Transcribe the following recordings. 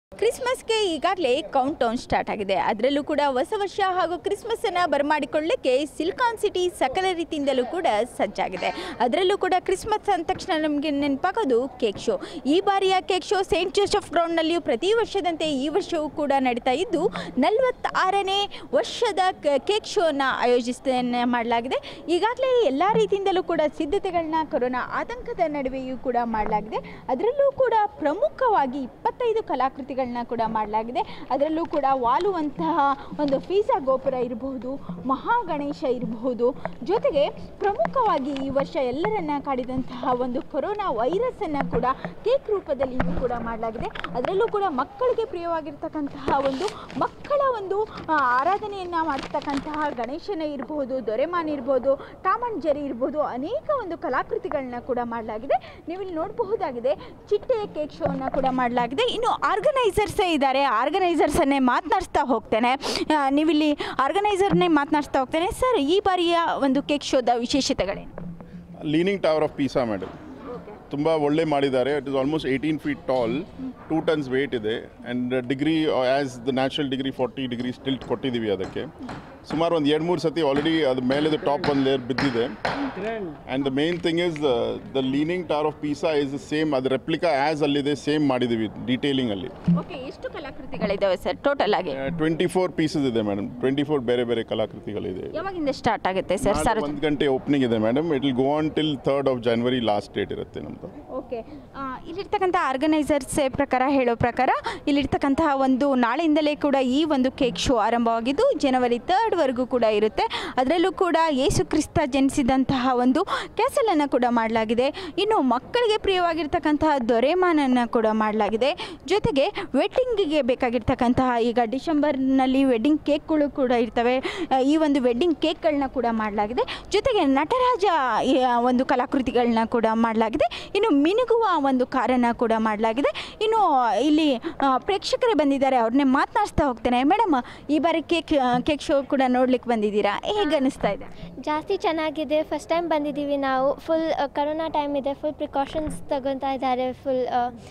ಕ್ರಿಸ್ಮಸ್ಗೆ ಈಗಾಗಲೇ count down start ಆಗಿದೆ ಅದರಲ್ಲೂ ಕೂಡ ಹೊಸ ವರ್ಷ ಹಾಗೂ ಕ್ರಿಸ್ಮಸ್ ಅನ್ನ ಬರಮಾಡಿಕೊಳ್ಳಲಿಕ್ಕೆ ಸಿಲ್ಕಾನ್ ಸಿಟಿ ಸಕಲ ರೀತಿಯಿಂದಲೂ ಕೂಡ ಸಜ್ಜಾಗಿದೆ ಅದರಲ್ಲೂ ಕೂಡ ಕ್ರಿಸ್ಮಸ್ ಅಂದ ತಕ್ಷಣ ನಮಗೆ ನೆನಪಾಗೋದು ಕೇಕ್ ಶೋ ಈ ಬಾರಿಯ ಕೇಕ್ ಶೋ ಸೇಂಟ್ ಜೋಸೆಫ್ ಗ್ರೌಂಡ್ನಲ್ಲಿಯೂ ಪ್ರತಿ ವರ್ಷದಂತೆ ಈ ವರ್ಷವೂ ಕೂಡ ನಡೀತಾ ಇದ್ದು ನಲವತ್ತಾರನೇ ವರ್ಷದ ಕ- ಕೇಕ್ ಶೋನ ಆಯೋಜಿಸ ಮಾಡಲಾಗಿದೆ ಈಗಾಗಲೇ ಎಲ್ಲ ರೀತಿಯಿಂದಲೂ ಕೂಡ ಸಿದ್ಧತೆಗಳನ್ನ ಕೊರೋನಾ ಆತಂಕದ ನಡುವೆಯೂ ಕೂಡ ಮಾಡಲಾಗಿದೆ ಅದರಲ್ಲೂ ಕೂಡ ಪ್ರಮುಖವಾಗಿ ಇಪ್ಪತ್ತೈದು ಕಲಾಕೃತಿಗಳನ್ನ ಕೂಡ ಮಾಡಲಾಗಿದೆ ಅದರಲ್ಲೂ ಕೂಡ ವಾಲುವಂತಹ ಒಂದು ಫೀಸಾ ಗೋಪುರ ಇರಬಹುದು ಮಹಾ ಗಣೇಶ ಇರಬಹುದು ಜೊತೆಗೆ ಪ್ರಮುಖವಾಗಿ ಈ ವರ್ಷ ಎಲ್ಲರನ್ನ ಕಾಡಿದಂತಹ ಒಂದು ಕೊರೋನಾ ವೈರಸ್ಸನ್ನು ಕೂಡ ಕೇಕ್ ರೂಪದಲ್ಲಿಯೂ ಕೂಡ ಮಾಡಲಾಗಿದೆ ಅದರಲ್ಲೂ ಕೂಡ ಮಕ್ಕಳಿಗೆ ಪ್ರಿಯವಾಗಿರ್ತಕ್ಕಂತಹ ಒಂದು ಮಕ್ಕಳ ಒಂದು ಆ, ಆರಾಧನೆಯನ್ನ ಮಾಡ್ತಕ್ಕಂತಹ ಗಣೇಶನ ಇರಬಹುದು ದೊರೆಮಾನ್ ಇರ್ಬೋದು ಟಾಮ್ ಅಂಡ್ ಜೆರಿ ಇರ್ಬೋದು ಅನೇಕ ಒಂದು ಕಲಾಕೃತಿಗಳನ್ನ ಕೂಡ ಮಾಡಲಾಗಿದೆ ನೀವು ಇಲ್ಲಿ ನೋಡಬಹುದಾಗಿದೆ ಚಿಟ್ಟೆ ಕೇಕ್ ಶೋನ ಕೂಡ ಮಾಡಲಾಗಿದೆ ಇನ್ನು ಆರ್ಗನೈಸರ್ಸೇ ಇದ್ದಾರೆ ಆರ್ಗನೈಸರ್ಸನ್ನೇ ಮಾತನಾಡಿಸ್ತಾ ಹೋಗ್ತೇನೆ ಆ, ನೀವಿಲ್ಲಿ ಆರ್ಗನೈಸರ್ನೇ ಮಾತನಾಡಿಸ್ತಾ ಹೋಗ್ತೇನೆ ಸರ್ ಈ ಬಾರಿಯ ಒಂದು ಕೇಕ್ ಶೋದ ವಿಶೇಷತೆಗಳೇನು leaning tower of Pisa madam ತುಂಬ ಒಳ್ಳೆ ಮಾಡಿದ್ದಾರೆ it is almost eighteen feet tall two tons weight ಇದೆ and degree as the natural degree forty degree tilt ಕೊಟ್ಟಿದ್ದೀವಿ ಅದಕ್ಕೆ ಸುಮಾರು ಒಂದು ಎರಡು ಮೂರು ಸತಿ ಆಲ್ರೆಡಿ ಅದು ಮೇಲೆದು ಟಾಪ್ ಒಂದು ಲೇಯರ್ ಬಿದ್ದಿದೆ and the main thing is the leaning tower of Pisa is same ಅದು ರೆಪ್ಲಿಕಾ ಆ್ಯಸ್ ಅಲ್ಲಿದೆ ಸೇಮ್ ಮಾಡಿದ್ದೀವಿ ಡೀಟೇಲಿಂಗಲ್ಲಿ ಓಕೆ ಎಷ್ಟು ಕಲಾಕೃತಿಗಳಿದ್ದಾವೆ ಸರ್ ಟೋಟಲ್ ಆಗಿ ಟ್ವೆಂಟಿ ಫೋರ್ ಪೀಸಸ್ ಇದೆ ಮೇಡಮ್ ಟ್ವೆಂಟಿ ಫೋರ್ ಬೇರೆ ಬೇರೆ ಕಲಾಕೃತಿಗಳಿದೆ ಯಾವಾಗಿಂದ ಸ್ಟಾರ್ಟ್ ಆಗುತ್ತೆ ಸರ್ ಸರ್ ಒಂದು ಗಂಟೆ ಓಪನಿಂಗ್ ಇದೆ madam it will go on till third of January last date ಇರುತ್ತೆ ನಮ್ಮದು ಓಕೆ ಆ, ಇಲ್ಲಿರ್ತಕ್ಕಂಥ ಆರ್ಗನೈಸರ್ಸ್ ಪ್ರಕಾರ ಹೇಳೋ ಪ್ರಕಾರ ಇಲ್ಲಿರ್ತಕ್ಕಂತಹ ಒಂದು ನಾಳೆಯಿಂದಲೇ ಕೂಡ ಈ ಒಂದು ಕೇಕ್ ಶೋ ಆರಂಭವಾಗಿದ್ದು ಜನವರಿ ತರ್ಡ್ವರೆಗೂ ಕೂಡ ಇರುತ್ತೆ ಅದರಲ್ಲೂ ಕೂಡ ಯೇಸು ಕ್ರಿಸ್ತ ಜನಿಸಿದಂತಹ ಒಂದು ಕ್ಯಾಸಲನ್ನು ಕೂಡ ಮಾಡಲಾಗಿದೆ ಇನ್ನು ಮಕ್ಕಳಿಗೆ ಪ್ರಿಯವಾಗಿರ್ತಕ್ಕಂತಹ ದೊರೆಮಾನನ್ನು ಕೂಡ ಮಾಡಲಾಗಿದೆ ಜೊತೆಗೆ ವೆಡ್ಡಿಂಗಿಗೆ ಬೇಕಾಗಿರ್ತಕ್ಕಂತಹ ಈಗ ಡಿಸೆಂಬರ್ನಲ್ಲಿ ವೆಡ್ಡಿಂಗ್ ಕೇಕ್ಗಳು ಕೂಡ ಇರ್ತವೆ ಆ, ಈ ಒಂದು ವೆಡ್ಡಿಂಗ್ ಕೇಕ್ಗಳನ್ನ ಕೂಡ ಮಾಡಲಾಗಿದೆ ಜೊತೆಗೆ ನಟರಾಜ ಈ, ಆ, ಒಂದು ಕಲಾಕೃತಿಗಳನ್ನ ಕೂಡ ಮಾಡಲಾಗಿದೆ ಇನ್ನು ಮಿನುಗುವ ಒಂದು ಕಾರನ್ನು ಕೂಡ ಮಾಡಲಾಗಿದೆ ಇನ್ನು ಇಲ್ಲಿ ಆ, ಪ್ರೇಕ್ಷಕರೇ ಬಂದಿದ್ದಾರೆ ಅವ್ರನ್ನೇ ಮಾತನಾಡಿಸ್ತಾ ಹೋಗ್ತೇನೆ ಮೇಡಮ್ ಈ ಬಾರಿ ಕೇಕ್ ಕೇಕ್ ಶೋ ಕೂಡ ನೋಡ್ಲಿಕ್ಕೆ ಬಂದಿದ್ದೀರಾ ಹೇಗೆ ಅನಿಸ್ತಾ ಇದೆ ಜಾಸ್ತಿ ಚೆನ್ನಾಗಿದೆ ಫಸ್ಟ್ ಟೈಮ್ ಬಂದಿದ್ದೀವಿ ನಾವು ಫುಲ್ ಕರೋನಾ ಟೈಮ್ ಇದೆ ಫುಲ್ ಪ್ರಿಕಾಷನ್ಸ್ ತಗೊತಾ ಇದ್ದಾರೆ ಫುಲ್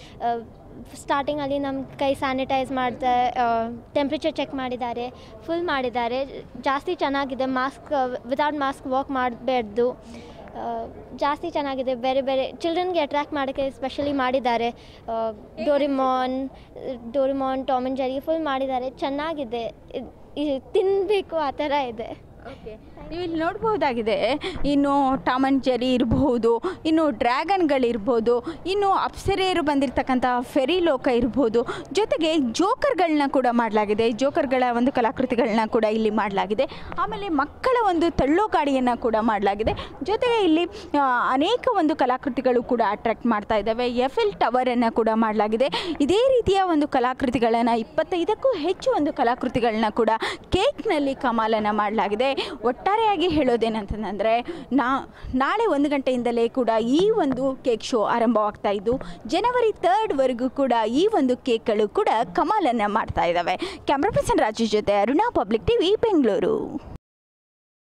ಸ್ಟಾರ್ಟಿಂಗಲ್ಲಿ ನಮ್ಮ ಕೈ ಸ್ಯಾನಿಟೈಸ್ ಮಾಡ್ತಾರೆ ಟೆಂಪ್ರೇಚರ್ ಚೆಕ್ ಮಾಡಿದ್ದಾರೆ ಫುಲ್ ಮಾಡಿದ್ದಾರೆ ಜಾಸ್ತಿ ಚೆನ್ನಾಗಿದೆ ಮಾಸ್ಕ್ ವಿತೌಟ್ ಮಾಸ್ಕ್ ವಾಕ್ ಮಾಡಬೇಡ್ದು ಜಾಸ್ತಿ ಚೆನ್ನಾಗಿದೆ ಬೇರೆ ಬೇರೆ ಚಿಲ್ಡ್ರನ್ಗೆ ಅಟ್ರ್ಯಾಕ್ಟ್ ಮಾಡೋಕ್ಕೆ ಸ್ಪೆಷಲಿ ಮಾಡಿದ್ದಾರೆ Doraemon Doraemon Tom and Jerry full ಮಾಡಿದ್ದಾರೆ ಚೆನ್ನಾಗಿದೆ ಇದ್- ಇದ್ ತಿನ್ನಬೇಕು ಆ ಥರ ಇದೆ ನೀವು ಇಲ್ಲಿ ನೋಡಬಹುದಾಗಿದೆ ಇನ್ನು ಟಾಮ್ ಅಂಡ್ ಜೆರಿ ಇರಬಹುದು ಇನ್ನು ಡ್ರ್ಯಾಗನ್ಗಳಿರ್ಬೋದು ಇನ್ನು ಅಪ್ಸರೆಯರು ಬಂದಿರತಕ್ಕಂಥ ಫೆರಿ ಲೋಕ ಇರ್ಬೋದು ಜೊತೆಗೆ ಜೋಕರ್ಗಳನ್ನ ಕೂಡ ಮಾಡಲಾಗಿದೆ ಜೋಕರ್ಗಳ ಒಂದು ಕಲಾಕೃತಿಗಳನ್ನ ಕೂಡ ಇಲ್ಲಿ ಮಾಡಲಾಗಿದೆ ಆಮೇಲೆ ಮಕ್ಕಳ ಒಂದು ತಳ್ಳೋ ಗಾಡಿಯನ್ನು ಕೂಡ ಮಾಡಲಾಗಿದೆ ಜೊತೆಗೆ ಇಲ್ಲಿ ಆ, ಅನೇಕ ಒಂದು ಕಲಾಕೃತಿಗಳು ಕೂಡ ಅಟ್ರಾಕ್ಟ್ ಮಾಡ್ತಾ ಇದ್ದಾವೆ ಎಫ್ ಎಲ್ ಟವರನ್ನು ಕೂಡ ಮಾಡಲಾಗಿದೆ ಇದೇ ರೀತಿಯ ಒಂದು ಕಲಾಕೃತಿಗಳನ್ನು ಇಪ್ಪತ್ತೈದಕ್ಕೂ ಹೆಚ್ಚು ಒಂದು ಕಲಾಕೃತಿಗಳನ್ನ ಕೂಡ ಕೇಕ್ನಲ್ಲಿ ಕಮಾಲನ್ನು ಮಾಡಲಾಗಿದೆ ಒಟ್ಟಾರೆಯಾಗಿ ಹೇಳೋದೇನಂತಂದರೆ ನಾ ನಾಳೆ ಒಂದು ಗಂಟೆಯಿಂದಲೇ ಕೂಡ ಈ ಒಂದು ಕೇಕ್ ಶೋ ಆರಂಭವಾಗ್ತಾ ಇದ್ದು ಜನವರಿ ತರ್ಡ್ವರೆಗೂ ಕೂಡ ಈ ಒಂದು ಕೇಕ್ಗಳು ಕೂಡ ಕಮಾಲನ್ನು ಮಾಡ್ತಾ ಇದ್ದಾವೆ ಕ್ಯಾಮ್ರಾ ಪರ್ಸನ್ ರಾಜು ಜೊತೆ ಅರುಣಾ ಪಬ್ಲಿಕ್ ಟಿವಿ ಬೆಂಗಳೂರು